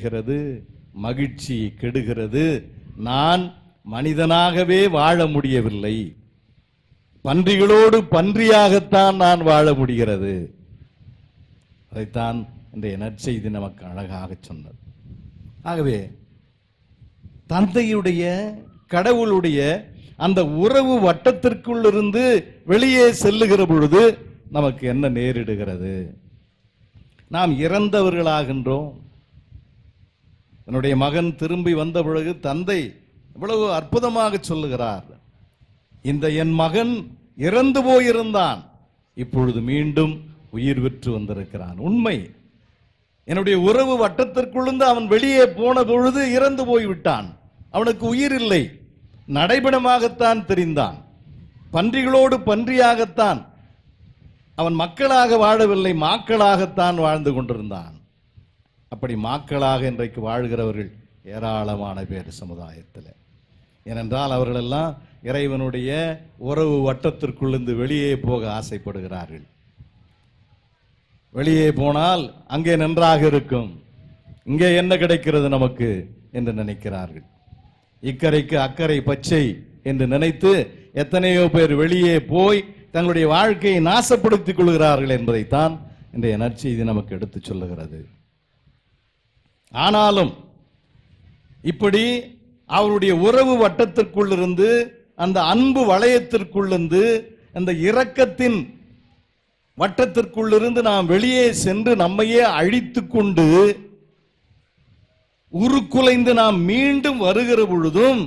செய்கிறது மகிழ்ச்சி கெடுகிறது நான் மனிதனாகவே வாழ முடியவில்லை பன்றிகளோடு பன்றியாகத்தான் நான் வாழ முடிகிறது அதைத்தான் இன்றைய நற்செய்தி நமக்கு அழகாக சொன்னது ஆகவே தந்தையுடைய கடவுளுடைய அந்த உறவு வட்டத்திற்குள் இருந்து வெளியே செல்லுகிற பொழுது நமக்கு என்ன நேரிடுகிறது நாம் இறந்தவர்களாகின்றோம் என்னுடைய மகன் திரும்பி வந்த பிறகு தந்தை இவ்வளவு அற்புதமாக சொல்லுகிறார் இந்த என் மகன் இறந்து போயிருந்தான் இப்பொழுது மீண்டும் உயிர் பெற்று வந்திருக்கிறான் உண்மை என்னுடைய உறவு வட்டத்திற்குள்ளிருந்து அவன் வெளியே போன பொழுது இறந்து போய்விட்டான் அவனுக்கு உயிர் இல்லை நடைபெணமாகத்தான் தெரிந்தான் பன்றிகளோடு பன்றியாகத்தான் அவன் மக்களாக வாழவில்லை மாக்களாகத்தான் வாழ்ந்து கொண்டிருந்தான் அப்படி மாக்களாக இன்றைக்கு வாழ்கிறவர்கள் ஏராளமான பேர் சமுதாயத்தில் ஏனென்றால் அவர்களெல்லாம் இறைவனுடைய உறவு வட்டத்திற்குள்ளிருந்து வெளியே போக ஆசைப்படுகிறார்கள் வெளியே போனால் அங்கே நன்றாக இருக்கும் இங்கே என்ன கிடைக்கிறது நமக்கு என்று நினைக்கிறார்கள் இக்கரைக்கு அக்கறை பச்சை என்று நினைத்து எத்தனையோ பேர் வெளியே போய் தங்களுடைய வாழ்க்கையை நாசப்படுத்திக் கொள்கிறார்கள் என்பதைத்தான் இன்றைய நற்செய்தி நமக்கு எடுத்துச் சொல்லுகிறது ஆனாலும் இப்படி அவருடைய உறவு வட்டத்திற்குள் இருந்து அந்த அன்பு வளையத்திற்குள்ளிருந்து அந்த இரக்கத்தின் வட்டத்திற்குள்ளிருந்து நாம் வெளியே சென்று நம்மையே அழித்துக் கொண்டு உருக்குலைந்து நாம் மீண்டும் வருகிற பொழுதும்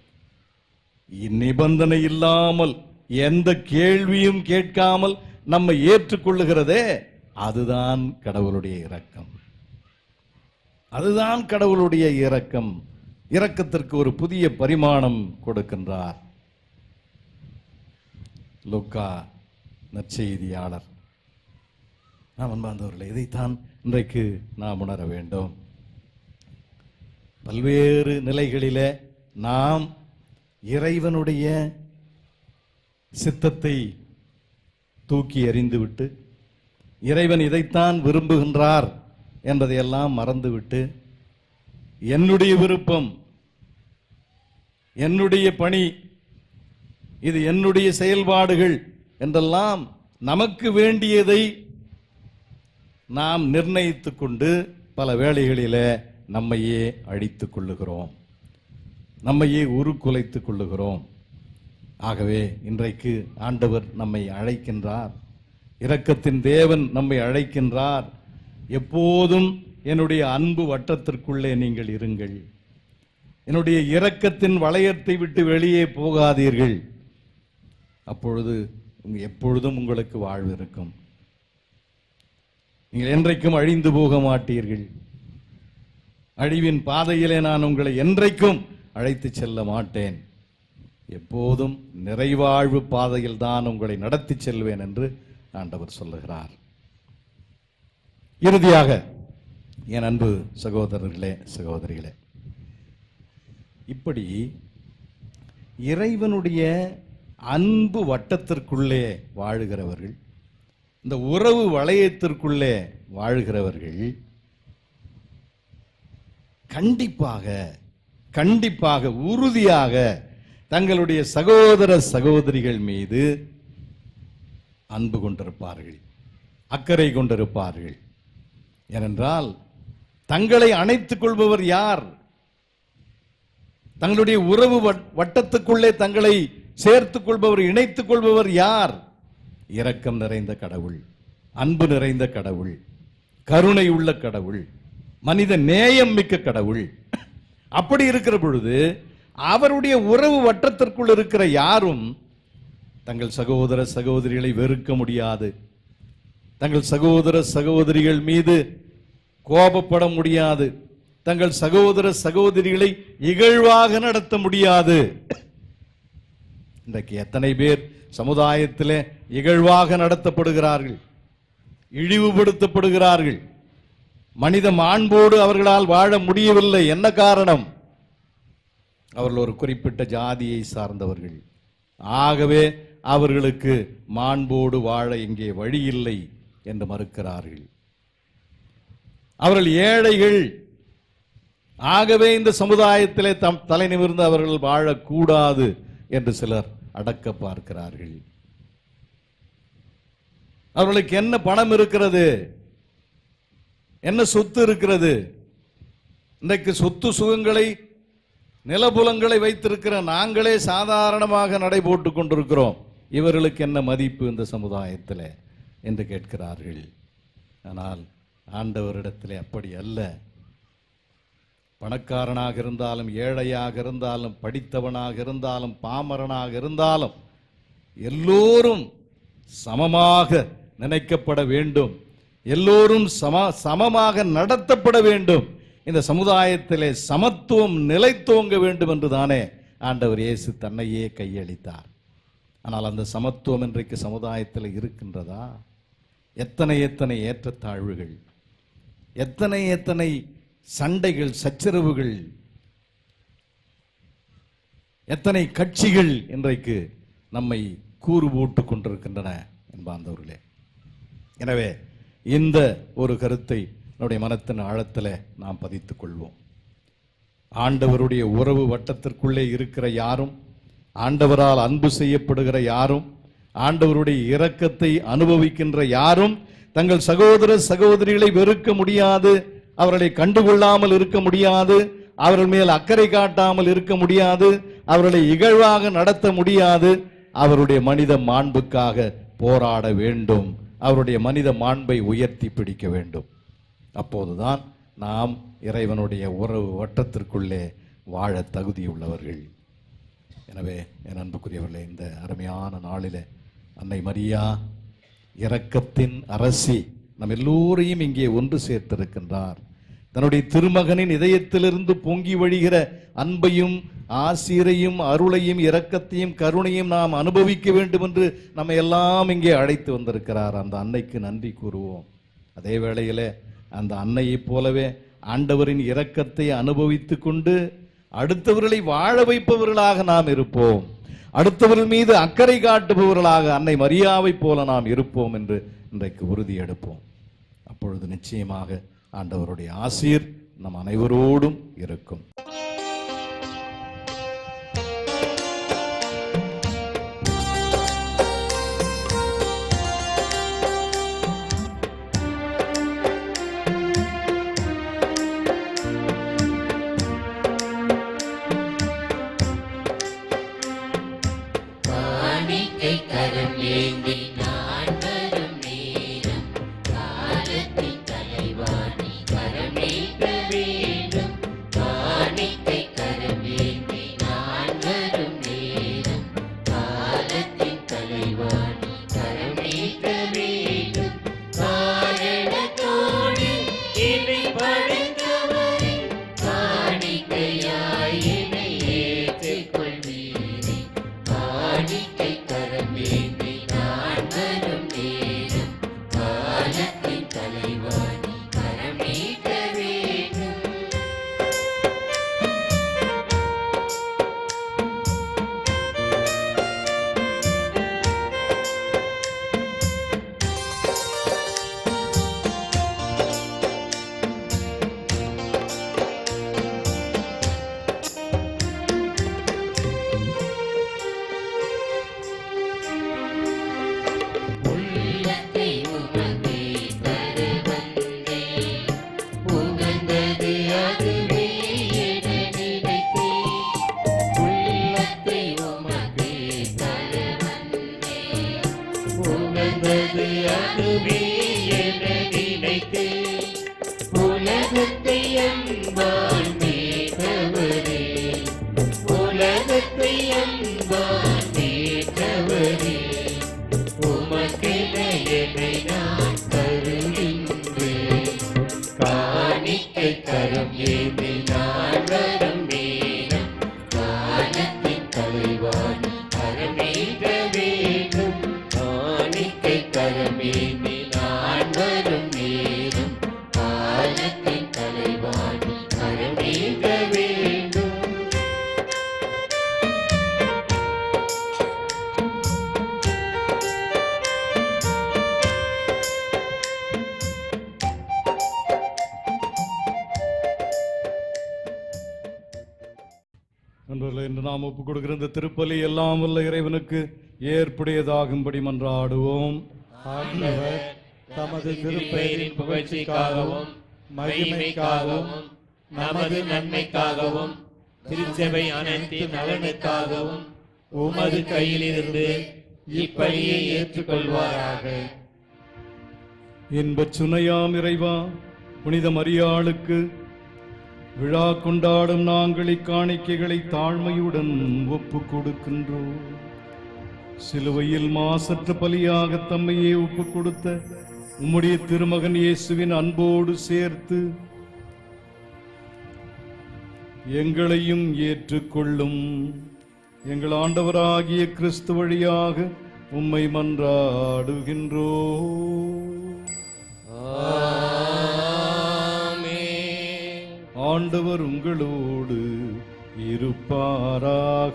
நிபந்தனை இல்லாமல் எந்த கேள்வியும் கேட்காமல் நம்மை ஏற்றுக்கொள்ளுகிறதே அதுதான் கடவுளுடைய இரக்கம் அதுதான் கடவுளுடைய இரக்கம் இரக்கத்திற்கு ஒரு புதிய பரிமாணம் கொடுக்கின்றார் லூக்கா நற்செய்தியாளர் நாம் அன்பார்ந்தவர்களே இதைத்தான் இன்றைக்கு நாம் உணர வேண்டும் பல்வேறு நிலைகளிலே நாம் இறைவனுடைய சித்தத்தை தூக்கி எறிந்துவிட்டு இறைவன் இதைத்தான் விரும்புகின்றார் என்பதையெல்லாம் மறந்துவிட்டு என்னுடைய விருப்பம் என்னுடைய பணி இது என்னுடைய செயல்பாடுகள் என்றெல்லாம் நமக்கு வேண்டியதை நாம் நிர்ணயித்துக் கொண்டு பல வேளைகளிலே நம்மையே அழித்துக் கொள்ளுகிறோம் நம்மையே உருக்குலைத்துக் கொள்ளுகிறோம் ஆகவே இன்றைக்கு ஆண்டவர் நம்மை அழைக்கின்றார் இரக்கத்தின் தேவன் நம்மை அழைக்கின்றார் எப்போதும் என்னுடைய அன்பு வட்டத்திற்குள்ளே நீங்கள் இருங்கள் என்னுடைய இரக்கத்தின் வளையத்தை விட்டு வெளியே போகாதீர்கள் அப்பொழுது உங்க- எப்பொழுதும் உங்களுக்கு வாழ்வு இருக்கும் நீங்கள் என்றைக்கும் அழிந்து போக மாட்டீர்கள் அழிவின் பாதையிலே நான் உங்களை என்றைக்கும் அழைத்து செல்ல மாட்டேன் எப்போதும் நிறைவாழ்வு பாதையில் தான் உங்களை நடத்தி செல்வேன் என்று ஆண்டவர் சொல்லுகிறார் இறுதியாக என் அன்பு சகோதரர்களே சகோதரிகளே இப்படி இறைவனுடைய அன்பு வட்டத்திற்குள்ளே வாழுகிறவர்கள் இந்த உறவு வளையத்திற்குள்ளே வாழ்கிறவர்கள் கண்டிப்பாக கண்டிப்பாக உறுதியாக தங்களுடைய சகோதர சகோதரிகள் மீது அன்பு கொண்டிருப்பார்கள் அக்கறை கொண்டிருப்பார்கள் ஏனென்றால் தங்களை அணைத்துக் கொள்பவர் யார் தங்களுடைய உறவு வட்- வட்டத்துக்குள்ளே தங்களை சேர்த்துக் கொள்பவர் இணைத்துக் கொள்பவர் யார் இரக்கம் நிறைந்த கடவுள் அன்பு நிறைந்த கடவுள் கருணை உள்ள கடவுள் மனித நேயம் மிக்க கடவுள் அப்படி இருக்கிற பொழுது அவருடைய உறவு வட்டத்திற்குள் இருக்கிற யாரும் தங்கள் சகோதர சகோதரிகளை வெறுக்க முடியாது தங்கள் சகோதர சகோதரிகள் மீது கோபப்பட முடியாது தங்கள் சகோதர சகோதரிகளை இகழ்வாக நடத்த முடியாது இன்றைக்கு எத்தனை பேர் சமுதாயத்திலே இகழ்வாக நடத்தப்படுகிறார்கள் இழிவுபடுத்தப்படுகிறார்கள் மனித மாண்போடு அவர்களால் வாழ முடியவில்லை என்ன காரணம் அவர்கள் ஒரு குறிப்பிட்ட ஜாதியை சார்ந்தவர்கள் ஆகவே அவர்களுக்கு மாண்போடு வாழ இங்கே வழி இல்லை என்று மறுக்கிறார்கள் அவர்கள் ஏழைகள் ஆகவே இந்த சமுதாயத்திலே தம் தலை நிமிர்ந்து அவர்கள் வாழக்கூடாது என்று சிலர் அடக்க பார்க்கிறார்கள் அவர்களுக்கு என்ன பணம் இருக்கிறது என்ன சொத்து இருக்கிறது இன்றைக்கு சொத்து சுகங்களை நிலபுலங்களை வைத்திருக்கிற நாங்களே சாதாரணமாக நடை போட்டுக் கொண்டிருக்கிறோம் இவர்களுக்கு என்ன மதிப்பு இந்த சமுதாயத்தில் என்று கேட்கிறார்கள் ஆனால் ஆண்டவரிடத்திலே அப்படி அல்ல பணக்காரனாக இருந்தாலும் ஏழையாக இருந்தாலும் படித்தவனாக இருந்தாலும் பாமரனாக இருந்தாலும் எல்லோரும் சமமாக நினைக்கப்பட வேண்டும் எல்லோரும் சம சமமாக நடத்தப்பட வேண்டும் இந்த சமுதாயத்திலே சமத்துவம் நிலைத்தோங்க வேண்டும் என்று தானே ஆண்டவர் இயேசு தன்னையே கையளித்தார் ஆனால் அந்த சமத்துவம் இன்றைக்கு சமுதாயத்தில் இருக்கின்றதா எத்தனை எத்தனை ஏற்றத்தாழ்வுகள் எத்தனை எத்தனை சண்டைகள் சச்சரவுகள் எத்தனை கட்சிகள் இன்றைக்கு நம்மை கூறு போட்டுக் கொண்டிருக்கின்றன என்பார்ந்தவர்களே எனவே இந்த ஒரு கருத்தை என்னுடைய மனத்தின் ஆழத்தில் நாம் பதித்துக் கொள்வோம் ஆண்டவருடைய உறவு வட்டத்திற்குள்ளே இருக்கிற யாரும் ஆண்டவரால் அன்பு செய்யப்படுகிற யாரும் ஆண்டவருடைய இரக்கத்தை அனுபவிக்கின்ற யாரும் தங்கள் சகோதர சகோதரிகளை வெறுக்க முடியாது அவர்களை கண்டுகொள்ளாமல் இருக்க முடியாது அவர்கள் மேல் அக்கறை காட்டாமல் இருக்க முடியாது அவர்களை இகழ்வாக நடத்த முடியாது அவருடைய மனித மாண்புக்காக போராட வேண்டும் அவருடைய மனித மாண்பை உயர்த்தி பிடிக்க வேண்டும் அப்போதுதான் நாம் இறைவனுடைய உறவு வட்டத்திற்குள்ளே வாழ தகுதியுள்ளவர்கள் எனவே என் அன்புக்குரியவர்களே இந்த அருமையான நாளிலே அன்னை மரியா இரக்கத்தின் அரசி நம் எல்லோரையும் இங்கே ஒன்று சேர்த்திருக்கின்றார் தன்னுடைய திருமகனின் இதயத்திலிருந்து பொங்கி வழிகிற அன்பையும் ஆசிரையும் அருளையும் இரக்கத்தையும் கருணையும் நாம் அனுபவிக்க வேண்டும் என்று நம்மை எல்லாம் இங்கே அழைத்து வந்திருக்கிறார் அந்த அன்னைக்கு நன்றி கூறுவோம் அதே வேளையிலே அந்த அன்னையைப் போலவே ஆண்டவரின் இரக்கத்தை அனுபவித்துக் கொண்டு அடுத்தவர்களை வாழ வைப்பவர்களாக நாம் இருப்போம் அடுத்தவர்கள் மீது அக்கறை காட்டுபவர்களாக அன்னை மரியாவைப் போல நாம் இருப்போம் என்று இன்றைக்கு உறுதி எடுப்போம் அப்பொழுது நிச்சயமாக ஆண்டவருடைய ஆசீர் நம் அனைவரோடும் இருக்கும் காணிக்கை கரம் ஏந்தி நான் வரும் நேரம் காலத்தின் தலைவாணி கரமேற்ற வேண்டும் காணிக்கை கரம் ஏந்தி நான் வரும் நேரம் காலத்தின் தலைவாணி கரமேற்ற வேண்டும் காரணத்தோடு என்னை படைத்தவரை காணிக்கையாய் என்னை ஏற்றுக் கொள்வீரே காணிக்கை கரமேந்தி நான் வரும் நேரம் காலத்தின் தலைவாணி கரமேற்ற வேண்டும் உள்ளத்தை உமக்கே தர வந்தேன். உகந்தது அதுவே என நினைத்தேன். உள்ளத்தை உமக்கே தர வந்தேன். உகந்தது அதுவே என நினைத்தேன். உலகத்தை அன்பால் மீட்டவரே உலகத்தை அன்பால் மீட்டவரே உமக்கென என்னை நான் தருகின்றேன் காணிக்கை கரம் ஏந்தி நான் வரும் நேரம் காலத்தின் தலைவாணி கரமேற்ற வேண்டும் காணிக்கை கரம் ஏந்தி நான் வரும் நேரம் காலத்தின் தலைவாணி கரமேற்ற வேண்டும் அன்பர்களே இன்று நாம் ஒப்புக் கொடுக்கிற இந்த திருப்பலி எல்லாம் வல்ல இறைவனுக்கு ஏற்புடையதாகும்படி மன்றாடுவோம் ஆண்டவர் தமது திருப்பெயரின் திருப்பெயரின் புகழ்ச்சிக்காகவும் மகிமைக்காகவும் நமது நன்மைக்காகவும் திருச்சபை அனைத்து நலனுக்காகவும் உமது கையிலிருந்து இப்பலியை ஏற்றுக்கொள்வாராக இன்பச் சுனையாம் இறைவா புனித மரியாளுக்கு விழா கொண்டாடும் நாங்கள் இக்காணிக்கைகளை தாழ்மையுடன் ஒப்புக் கொடுக்கின்றோம் சிலுவையில் மாசற்ற பலியாக தம்மையே ஒப்புக் கொடுத்த உம்முடைய திருமகன் இயேசுவின் அன்போடு சேர்த்து எங்களையும் ஏற்றுக்கொள்ளும் எங்கள் ஆண்டவராகிய கிறிஸ்து வழியாக உம்மை மன்றாடுகின்றோ ஆண்டவர் உங்களோடு இருப்பாராக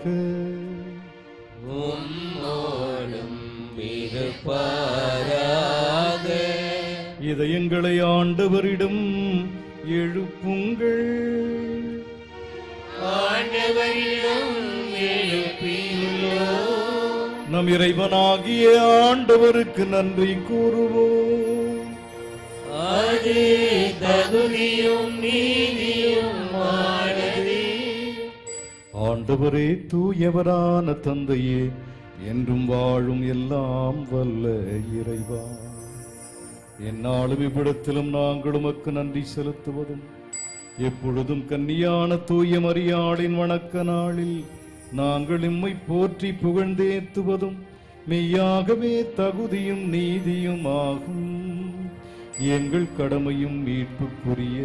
உம்மோடும் இருப்பாராக இதயங்களை ஆண்டவரிடம் எழுப்புங்கள் ஆண்டவரிடம் எழுப்பியுள்ளோம் நம் இறைவனாகிய ஆண்டவருக்கு நன்றி கூறுவோம் அது தகுதியும் நீதியும் ஆனதே ஆண்டவரே தூயவரான தந்தையே என்றும் வாழும் எல்லாம் வல்ல இறைவா என்னாலும் இவ்விடத்திலும் நாங்கள் உமக்கு நன்றி செலுத்துவதும் எப்பொழுதும் கன்னியான தூய மரியாளின் வணக்க நாளில் நாங்கள் இம்மை போற்றி புகழ்ந்தேத்துவதும் மெய்யாகவே தகுதியும் நீதியும் ஆகும் எங்கள் கடமையும் மீட்புக்குரிய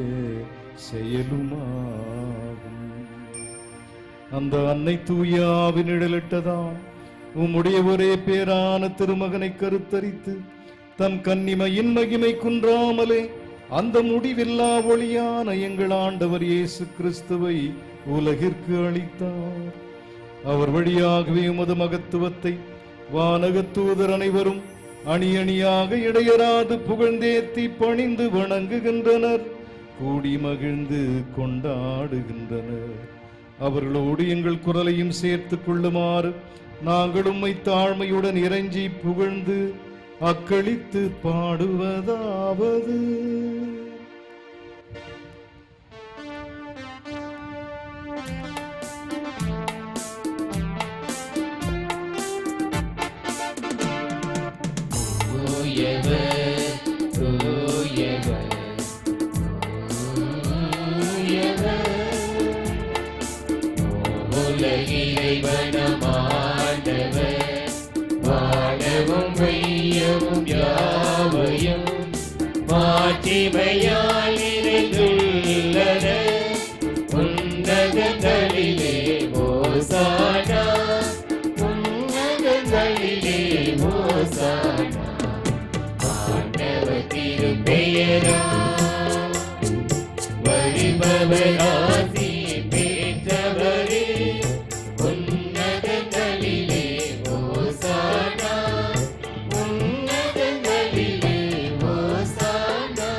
செயலுமாகும் அந்த அன்னை தூயாவின் நிழலிட்டதாம் உம்முடைய ஒரே பேரான திருமகனை கருத்தரித்து தம் கன்னிமையின் மகிமை குன்றாமலே அந்த முடிவில்லா ஒளியான எங்கள் ஆண்டவர் இயேசு கிறிஸ்துவை உலகிற்கு அளித்தார் அவர் வழியாகவே உமது மகத்துவத்தை வானகத் தூதர் அனைவரும் அணி அணியாக இடையராது புகழ்ந்தேத்தி பணிந்து வணங்குகின்றனர் கூடி மகிழ்ந்து கொண்டாடுகின்றனர் அவர்களோடு எங்கள் குரலையும் சேர்த்துக் கொள்ளுமாறு நாங்கள் உம்மை தாழ்மையுடன் இறைஞ்சி புகழ்ந்து அக்களித்து பாடுவதாவது தூயவர் தூயவர் தூயவர் உலகிறைவனமாண்டவர் வானவும் வையவும் யாவையும் மாட்சிமையால் நிறைந்துள்ளன உன்னதங்களிலே ஓசானா உன்னதங்களிலே ஓசானா ஆண்டவர் திருப்பெயரா வருபவராசி பெற்றவரே உன்னதங்களிலே ஓசானா உன்னதங்களிலே ஓசானா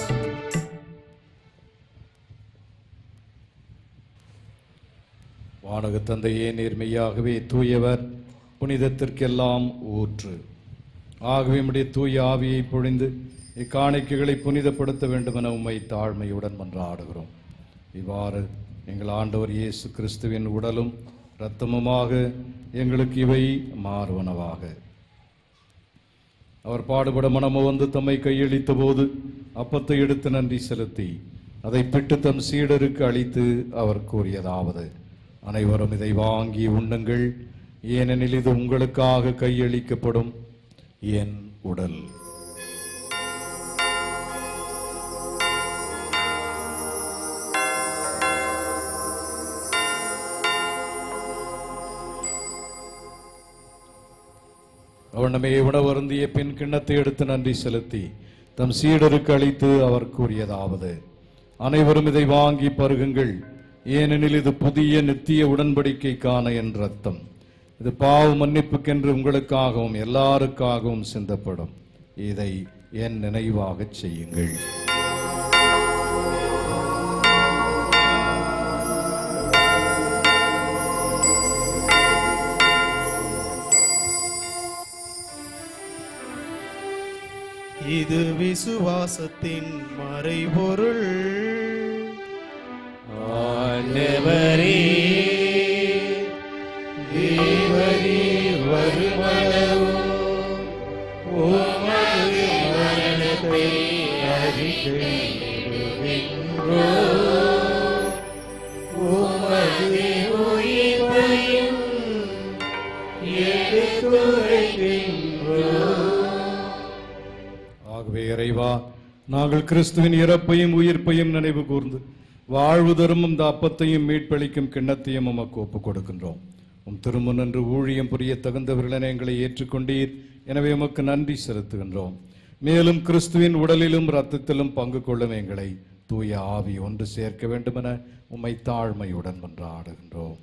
வானக தந்தையே நேர்மையாகவே தூயவர் புனிதத்திற்கெல்லாம் ஊற்று ஆகவே உம்முடைய தூய ஆவியை பொழிந்து இக்காணிக்கைகளை புனிதப்படுத்த வேண்டுமென உம்மை தாழ்மையுடன் மன்றாடுகிறோம் இவ்வாறு எங்கள் ஆண்டவர் இயேசு கிறிஸ்துவின் உடலும் இரத்தமுமாக எங்களுக்கு இவை மாறுவனவாக அவர் பாடுபட மனமு வந்து தம்மை கையளித்த போது அப்பத்தை எடுத்து நன்றி செலுத்தி அதை பிட்டு தம் சீடருக்கு அளித்து அவர் கூறியதாவது அனைவரும் இதை வாங்கி உண்ணுங்கள் ஏனெனில் இது உங்களுக்காக கையளிக்கப்படும் என் உடல் அவனமே உணவருந்திய பின் கிண்ணத்தை எடுத்து நன்றி செலுத்தி தம் சீடருக்கு அளித்து அவர் கூறியதாவது அனைவரும் இதை வாங்கி பருகுங்கள் ஏனெனில் இது புதிய நித்திய உடன்படிக்கைக்கான என் ரத்தம் இது பாவ மன்னிப்புக்கென்று உங்களுக்காகவும் எல்லாருக்காகவும் சிந்தப்படும் இதை என் நினைவாகச் செய்யுங்கள் விசுவாசத்தின் மறைபொருள் ஆண்டவரே தேவரே வருமளவும் உமது மரணத்தை அறிக்கையிடுகின்றோ உமது உயிரையும் எடுத்துரைக்கின்றோ ஆகவே இறைவா நாங்கள் கிறிஸ்துவின் இறப்பையும் உயிர்ப்பையும் நினைவு கூர்ந்து வாழ்வு தரும் இந்த அப்பத்தையும் மீட்பளிக்கும் கிண்ணத்தையும் உமக்கு ஒப்புக் கொடுக்கின்றோம் உம் திரும்ப நின்று ஊழியம் புரிய தகுந்தவர்களென எங்களை ஏற்றுக்கொண்டீர் எனவே உமக்கு நன்றி செலுத்துகின்றோம் மேலும் கிறிஸ்துவின் உடலிலும் இரத்தத்திலும் பங்கு கொள்ளும் எங்களை தூய ஆவி ஒன்று சேர்க்க வேண்டுமென உம்மை தாழ்மையுடன் மன்றாடுகின்றோம்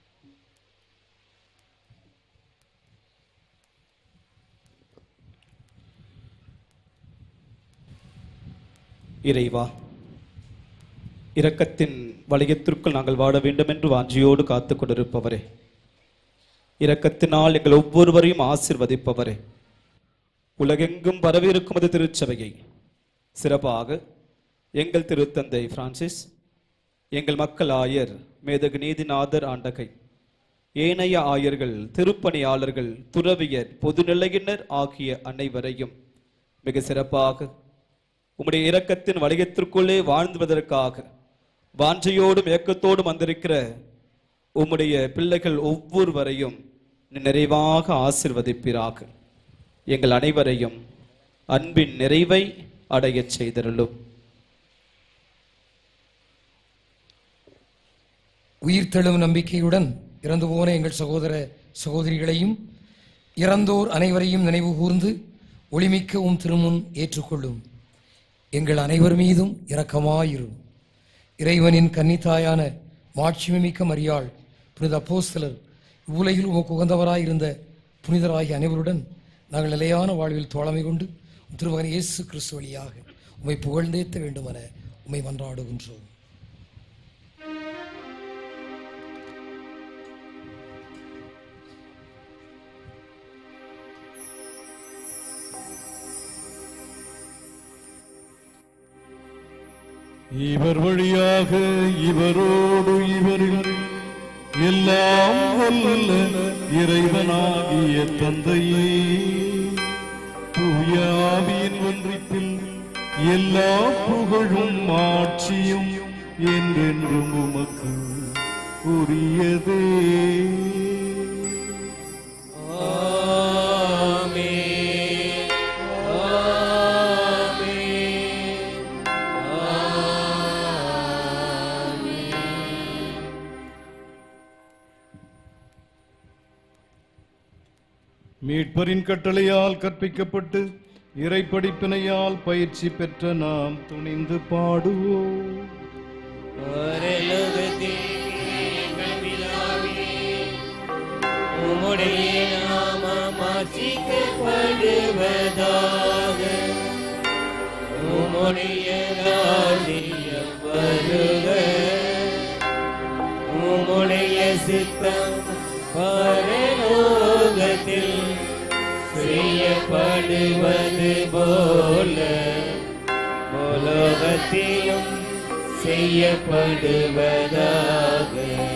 இறைவா இரக்கத்தின் வளையத்திற்குள் நாங்கள் வாழ வேண்டும் என்று வாஞ்சியோடு காத்து கொண்டிருப்பவரே இரக்கத்தினால் எங்கள் ஒவ்வொருவரையும் ஆசிர்வதிப்பவரே உலகெங்கும் பரவியிருக்கும் அது திருச்சபையை சிறப்பாக எங்கள் திருத்தந்தை பிரான்சிஸ் எங்கள் மக்கள் ஆயர் மேதகு நீதிநாதர் ஆண்டகை ஏனைய ஆயர்கள் திருப்பணியாளர்கள் துறவியர் பொதுநிலையினர் ஆகிய அனைவரையும் மிக சிறப்பாக உம்முடைய இரக்கத்தின் வளையத்திற்குள்ளே வாழ்ந்துவதற்காக வாஞ்சையோடும் ஏக்கத்தோடும் வந்திருக்கிற உம்முடைய பிள்ளைகள் ஒவ்வொருவரையும் நீ நிறைவாக ஆசிர்வதிப்பீராக எங்கள் அனைவரையும் அன்பின் நிறைவை அடையச் செய்தருளும் உயிர்த்தெழும் நம்பிக்கையுடன் இறந்து போன எங்கள் சகோதர சகோதரிகளையும் இறந்தோர் அனைவரையும் நினைவு கூர்ந்து ஒளிமிக்க உம் திருமுன் ஏற்றுக்கொள்ளும் எங்கள் அனைவர் மீதும் இரக்கமாயிரும் இறைவனின் கன்னித்தாயான மாட்சிமிக்க மரியாள் புனித அப்போஸ்தலர் இவ்வுலகில் உமக்கு உகந்தவராயிருந்த புனிதராகிய அனைவருடன் நாங்கள் நிலையான வாழ்வில் தோழமை கொண்டு உம் திருமகன் இயேசு கிறிஸ்து வழியாக உம்மை புகழ்ந்தேத்த வேண்டுமென உம்மை மன்றாடுகின்றோம் இவர் வழியாக இவரோடு இவரில் எல்லாம் வல்ல இறைவனாகிய தந்தையே தூய ஆவியின் ஒன்றிப்பில் எல்லா புகழும் ஆட்சியும் என்றென்றும் உமக்கு உரியதே ஆமென் ஆமென் மீட்பரின் கட்டளையால் கற்பிக்கப்பட்டு இறைப்படிப்பினையால் பயிற்சி பெற்ற நாம் துணிந்து பாடுவோம் பரலோகத்தில் எங்கள் பிதாவே, உம்முடைய நாமம் ஆட்சிக்கப்படுவதாக உம்முடைய ராஜ்யம் வருக உம்முடைய சித்தம் பரலோகத்தில் செய்யப்படுவது போல உலகத்திலும் செய்யப்படுவதாக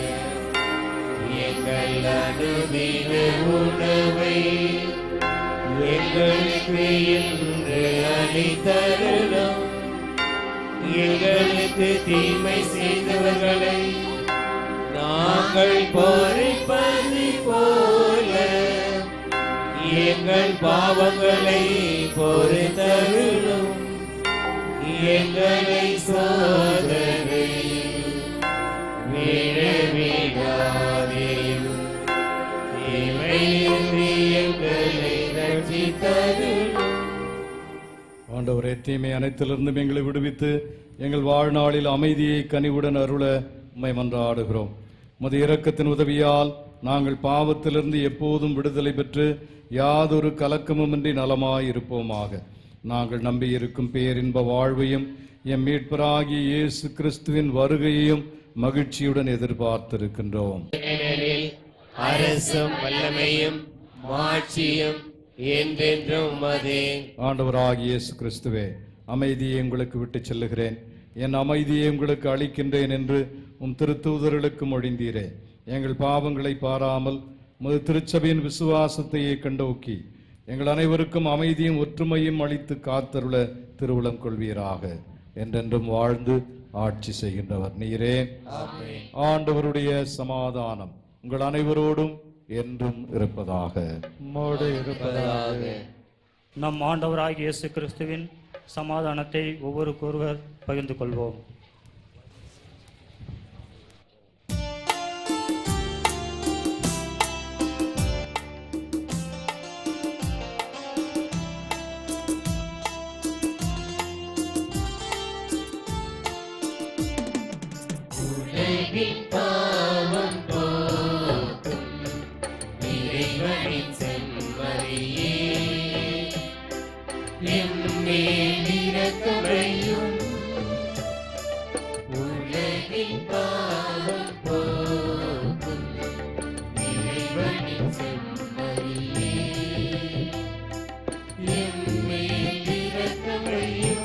எங்கள் அனுதின உணவை எங்களுக்கு இன்று அளித்தருளும் எங்களுக்கு தீமை செய்தவர்களை நாங்கள் பொறுப்பது போல எங்கள் பாவங்களை பொறுத்தருளும் எங்களை சோதனையில் விழவிடாதேயும் தீமையின்றி எங்களை ரட்சித்தருளும் ஆண்டவரே தீமை அனைத்திலிருந்தும் எங்களை விடுவித்து எங்கள் வாழ்நாளில் அமைதியை கனிவுடன் அருள உம்மை மன்றாடுகிறோம் உமது இரக்கத்தின் உதவியால் நாங்கள் பாவத்திலிருந்து எப்போதும் விடுதலை பெற்று யாதொரு கலக்கமுமின்றி நலமாயிருப்போமாக நாங்கள் நம்பியிருக்கும் பேரின்ப வாழ்வையும் எம் மீட்பராகிய இயேசு கிறிஸ்துவின் வருகையையும் மகிழ்ச்சியுடன் எதிர்பார்த்திருக்கின்றோம் ஏனெனில் அரசும் வல்லமையும் மாட்சியும் என்றென்றும் அதே ஆண்டவராகிய இயேசு கிறிஸ்துவே அமைதியை உங்களுக்கு விட்டுச் செல்லுகிறேன் என் அமைதியை உங்களுக்கு அளிக்கின்றேன் என்று உம் திருத்தூதர்களுக்கு மொழிந்தீரே எங்கள் பாவங்களை பாராமல் உமது திருச்சபையின் விசுவாசத்தையே கண்டோக்கி எங்கள் அனைவருக்கும் அமைதியும் ஒற்றுமையும் அளித்து காத்தருள திருவுளம் கொள்வீராக என்றென்றும் வாழ்ந்து ஆட்சி செய்கின்றவர் நீரே ஆண்டவருடைய சமாதானம் உங்கள் அனைவரோடும் என்றும் இருப்பதாக மோடு இருப்பதாக நம் ஆண்டவராகிய இயேசு கிறிஸ்துவின் சமாதானத்தை ஒவ்வொருக்கொருவர் பகிர்ந்து கொள்வோம் உலகின் பாவம் போக்கும் இறைவனின் செம்மறியே எம்மேல் இரக்கமையும் உலகின் பாவம் போக்கும் இறைவனின் செம்மறியே எம்மேல் இரக்கமையும்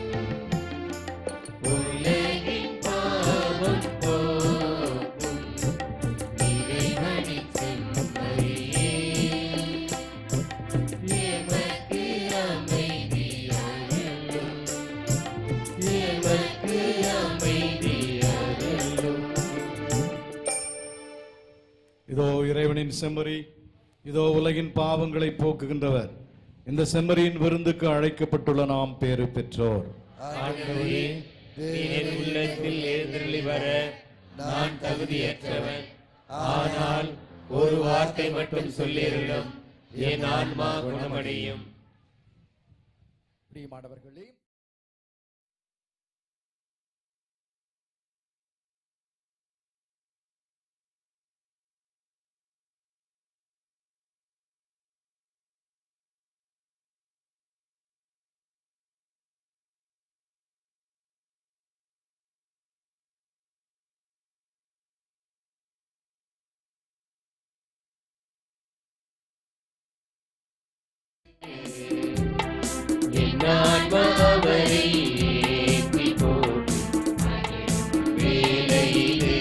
உலகின் பாவம் போக்கும் இறைவனின் செம்மறியே எமக்கு அமைதி அருளும் எமக்கு அமைதி அருளும் இதோ இறைவனின் செம்மறி இதோ உலகின் பாவங்களை போக்குகின்றவர் இந்த செம்மறியின் விருந்துக்கு அழைக்கப்பட்டுள்ள நாம் பேறு பெற்றோர் ஆண்டவரே என் உள்ளத்தில் எழுந்தருளி வர நான் தகுதியற்றவன் ஆனால் ஒரு வார்த்தை மட்டும் சொல்லிருளும் என் ஆன்மா குணமடையும் பிரியமானவர்களே என் ஆன்மா அவரை ஏற்றி போற்றும் வேளையிலே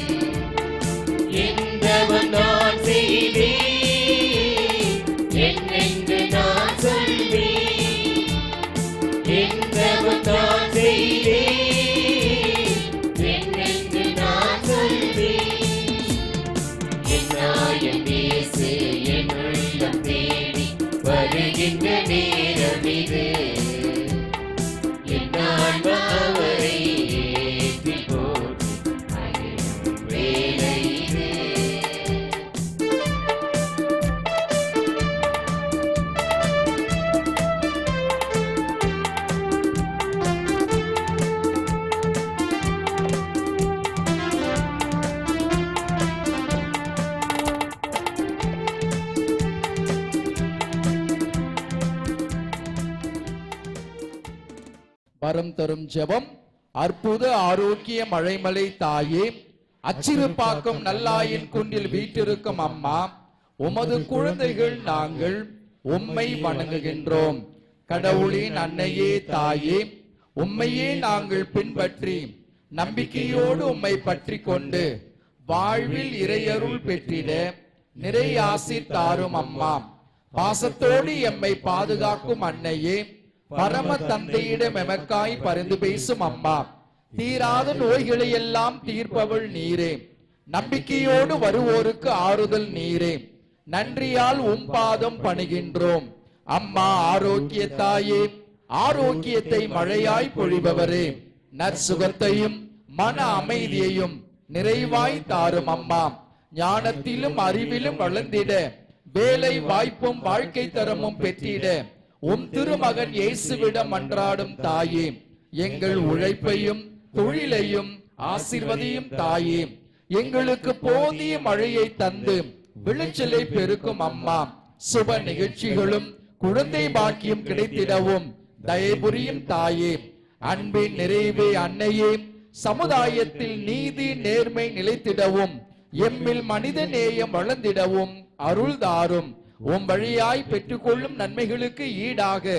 எந்தவன் நான் செய்தேன் என்னென்று நான் சொல்வேன் எந்தவன் நான் செய்தேன் என்னென்று நான் சொல்வேன் என் நாயன் இயேசு என் உள்ளம் தேடி வருகின்ற நேரம் இது என் ஆன்மா அவரை ஏற்றி போற்றி அழைக்கும் வேளை இது வரம் தரும் ஜெபம் அற்புத ஆரோக்கிய மழைமலை தாயே அச்சிறுப்பாக்கம் நல்லாயின் குன்றில் வீட்டிருக்கும் அம்மா உமது குழந்தைகள் நாங்கள் உம்மை வணங்குகின்றோம் கடவுளின் அன்னையே தாயே உம்மையே நாங்கள் பின்பற்றி நம்பிக்கையோடு உம்மை பற்றி கொண்டு வாழ்வில் இறையருள் பெற்றிட நிறை ஆசீர் தாரும் அம்மா பாசத்தோடு எம்மை பாதுகாக்கும் அன்னையே பரம தந்தையிடம் எமக்காய் பரிந்து பேசும் அம்மா தீராத நோய்களை எல்லாம் தீர்ப்பவள் நீரே நம்பிக்கையோடு வருவோருக்கு ஆறுதல் நீரே நன்றியால் உம் பாதம் பணிகின்றோம் அம்மா ஆரோக்கிய தாயே ஆரோக்கியத்தை மழையாய் பொழிபவரே நற்சுகத்தையும் மன அமைதியையும் நிறைவாய் தாரும் அம்மா ஞானத்திலும் அறிவிலும் வளர்ந்திட வேலை வாய்ப்பும் வாழ்க்கை தரமும் பெற்றிட உம் திருமகன் இயேசுவிடம் அன்றாடும் தாயே எங்கள் உழைப்பையும் தொழிலையும் ஆசிர்வதியும் தாயே எங்களுக்கு போதிய மழையை தந்து விளைச்சலை பெருக்கும் அம்மா சுப நிகழ்ச்சிகளும் குழந்தை பாக்கியம் கிடைத்திடவும் தயபுரியும் தாயே அன்பின் நிறைவே அன்னையே சமுதாயத்தில் நீதி நேர்மை நிலைத்திடவும் எம்மில் மனித நேயம் வளர்ந்திடவும் அருள் தாரும் உம் வழியாய் பெற்றுக்கொள்ளும் நன்மைகளுக்கு ஈடாக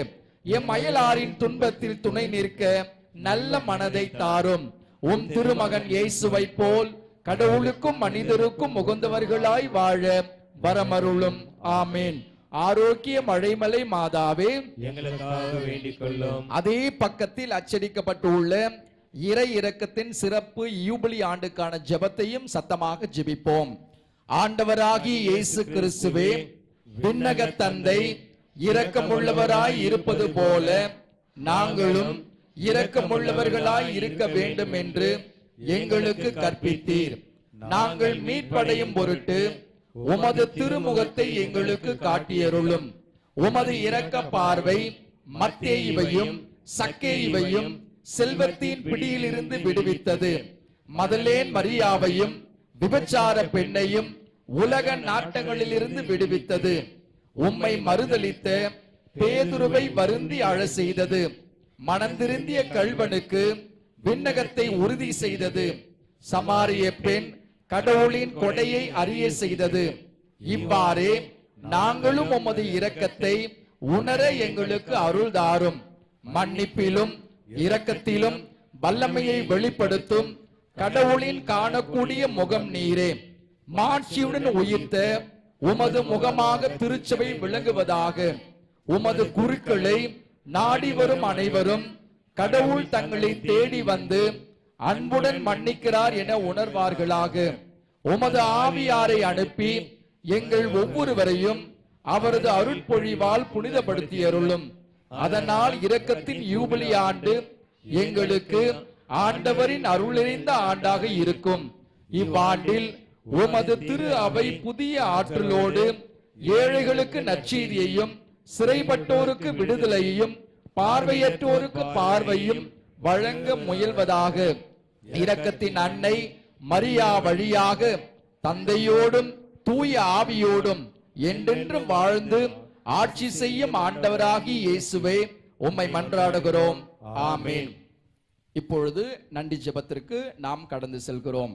எம் அயலாரின் துன்பத்தில் துணை நிற்க நல்ல மனதை தாரும் உம் திருமகன் இயேசுவை போல் கடவுளுக்கும் மனிதருக்கும் உகந்தவர்களாய் வாழ வரமருளும் ஆமேன் ஆரோக்கிய மழைமலை மாதாவே எங்களுக்காக வேண்டிக் கொள்ளும் அதே பக்கத்தில் அச்சடிக்கப்பட்டுள்ள இறை இரக்கத்தின் சிறப்பு யூபிலி ஆண்டுக்கான ஜெபத்தையும் சத்தமாக ஜெபிப்போம் ஆண்டவராகிய இயேசு கிறிஸ்துவே விண்ணக தந்தை இரக்கமுள்ளவராய் இருப்பது போல நாங்களும் இரக்கமுள்ளவர்களாய் இருக்க வேண்டும் என்று எங்களுக்கு கற்பித்தீர் நாங்கள் மீட்படையும் பொருட்டு உமது திருமுகத்தை எங்களுக்கு காட்டியருளும் உமது இரக்க பார்வை மத்தேயுவையும் சக்கேயுவையும் செல்வத்தின் பிடியிலிருந்து விடுவித்தது மதலேன் மரியாவையும் விபச்சார பெண்ணையும் உலக நாட்டங்களிலிருந்து விடுவித்தது உம்மை மறுதலித்த பேதுருவை வருந்தி அழ செய்தது மனந்திருந்திய கல்வனுக்கு விண்ணகத்தை உறுதி செய்தது சமாரிய பெண் கடவுளின் கொடையை அறிய செய்தது இவ்வாறே நாங்களும் உமது இரக்கத்தை உணர எங்களுக்கு அருள் தாரும் மன்னிப்பிலும் இரக்கத்திலும் வல்லமையை வெளிப்படுத்தும் கடவுளின் காணக்கூடிய முகம் நீரே மாட்சியுடன் உயிர்த்த உமது முகமாக திருச்சபை விளங்குவதாக உமது குருக்களை நாடி வரும் அனைவரும் கடவுள் தங்களை தேடி வந்து அன்புடன் மன்னிக்கிறார் என உணர்வார்களாக உமது ஆவியாரை அனுப்பி எங்கள் ஒவ்வொருவரையும் அவரது அருட்பொழிவால் புனிதப்படுத்தியருளும் அதனால் இரக்கத்தின் யூபிலி ஆண்டு எங்களுக்கு ஆண்டவரின் அருளிறைந்த ஆண்டாக இருக்கும் இவ்வாண்டில் உமது திரு அவை புதிய ஆற்றலோடு ஏழைகளுக்கு நற்செய்தியையும் சிறைப்பட்டோருக்கு விடுதலையையும் பார்வையற்றோருக்கு பார்வையும் வழங்க முயல்வதாக இரக்கத்தின் அன்னை மரியா வழியாக தந்தையோடும் தூய ஆவியோடும் என்றென்றும் வாழ்ந்து ஆட்சி செய்யும் ஆண்டவராகி இயேசுவே உம்மை மன்றாடுகிறோம் ஆமென் இப்பொழுது நன்றி ஜெபத்திற்கு நாம் கடந்து செல்கிறோம்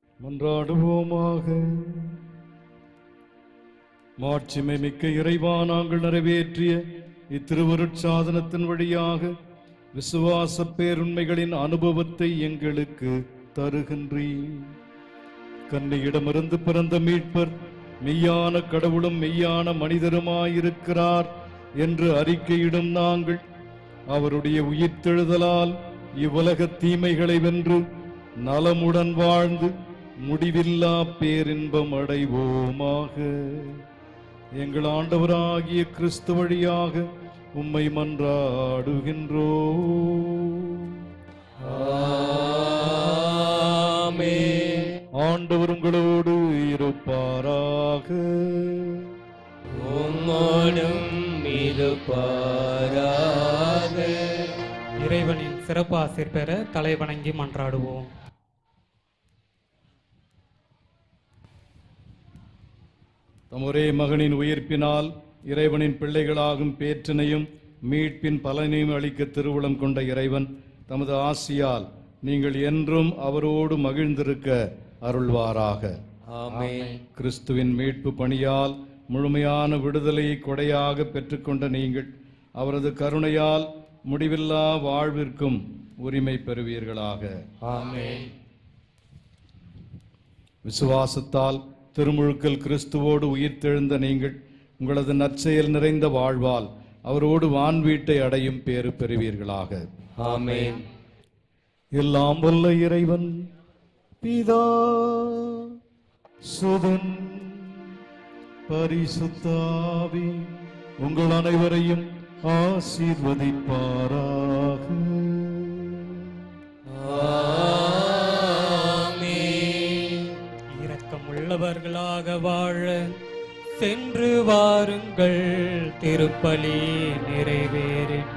மன்றாடுவோமாக மாட்சிமை மிக்க இறைவா நாங்கள் நிறைவேற்றிய இத்திருவருட்சாதனத்தின் வழியாக விசுவாச பேருண்மைகளின் அனுபவத்தை எங்களுக்கு தருகின்றீர் கன்னியிடமிருந்து பிறந்த மீட்பர் மெய்யான கடவுளும் மெய்யான மனிதருமாயிருக்கிறார் என்று அறிக்கையிடும் நாங்கள் அவருடைய உயிர்த்தெழுதலால் இவ்வுலக தீமைகளை வென்று நலமுடன் வாழ்ந்து முடிவில்லா பேரின்பம் அடைவோமாக எங்கள் ஆண்டவராகிய கிறிஸ்து வழியாக உம்மை மன்றாடுகின்றோ ஆண்டவர் உங்களோடு இருப்பாராக உம்மோடும் இருப்பாராக இறைவனின் சிறப்பு ஆசிர் பெற தலை வணங்கி மன்றாடுவோம் தம் ஒரே மகனின் உயிர்ப்பினால் இறைவனின் பிள்ளைகளாகும் பேற்றினையும் மீட்பின் பலனையும் அளிக்க திருவுளம் கொண்ட இறைவன் தமது ஆசியால் நீங்கள் என்றும் அவரோடு மகிழ்ந்திருக்க அருள்வாராக ஆமென் கிறிஸ்துவின் மீட்பு பணியால் முழுமையான விடுதலையை கொடையாக பெற்றுக்கொண்ட நீங்கள் அவரது கருணையால் முடிவில்லா வாழ்விற்கும் உரிமை பெறுவீர்களாக ஆமென் விசுவாசத்தால் திருமுழுக்கல் கிறிஸ்துவோடு உயிர்த்தெழுந்த நீங்கள் உங்களது நற்செயல் நிறைந்த வாழ்வால் அவரோடு வான்வீட்டை அடையும் பேறு பெறுவீர்களாக ஆமென் எல்லாம் வல்ல இறைவன் பிதா சுதன் பரிசுத்தாவி உங்கள் அனைவரையும் ஆசீர்வதிப்பாராக இரக்கமுள்ளவர்களாக வாழ சென்று வாருங்கள் திருப்பலி நிறைவேறிற்று